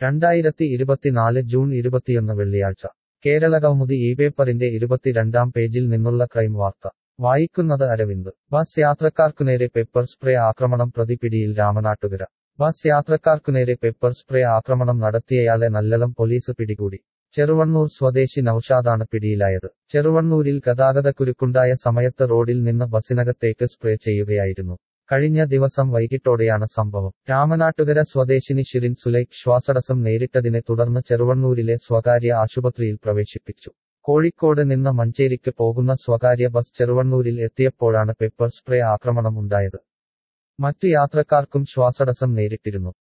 രണ്ടായിരത്തി ഇരുപത്തിനാല് ജൂൺ ഇരുപത്തിയൊന്ന് വെള്ളിയാഴ്ച കേരള കൗമുദി ഈ പേപ്പറിന്റെ ഇരുപത്തിരണ്ടാം പേജിൽ നിന്നുള്ള ക്രൈം വാർത്ത വായിക്കുന്നത് അരവിന്ദ് ബസ് യാത്രക്കാർക്കുനേരെ പെപ്പർ സ്പ്രേ ആക്രമണം പ്രതി പിടിയിൽ രാമനാട്ടുകര ബസ് യാത്രക്കാർക്കുനേരെ പെപ്പർ സ്പ്രേ ആക്രമണം നടത്തിയയാളെ നല്ലളം പോലീസ് പിടികൂടി ചെറുവണ്ണൂർ സ്വദേശി നൌഷാദാണ് പിടിയിലായത് ചെറുവണ്ണൂരിൽ ഗതാഗതക്കുരുക്കുണ്ടായ സമയത്ത് റോഡിൽ നിന്ന് ബസിനകത്തേക്ക് സ്പ്രേ ചെയ്യുകയായിരുന്നു കഴിഞ്ഞ ദിവസം വൈകിട്ടോടെയാണ് സംഭവം രാമനാട്ടുകര സ്വദേശിനി ഷിറിൻ സുലൈഖ് ശ്വാസടസം നേരിട്ടതിനെ തുടർന്ന് ചെറുവണ്ണൂരിലെ സ്വകാര്യ ആശുപത്രിയിൽ പ്രവേശിപ്പിച്ചു കോഴിക്കോട് നിന്ന് മഞ്ചേരിക്ക് പോകുന്ന സ്വകാര്യ ബസ് ചെറുവണ്ണൂരിൽ എത്തിയപ്പോഴാണ് പെപ്പർ സ്പ്രേ ആക്രമണം ഉണ്ടായത് മറ്റു യാത്രക്കാർക്കും ശ്വാസടസം നേരിട്ടിരുന്നു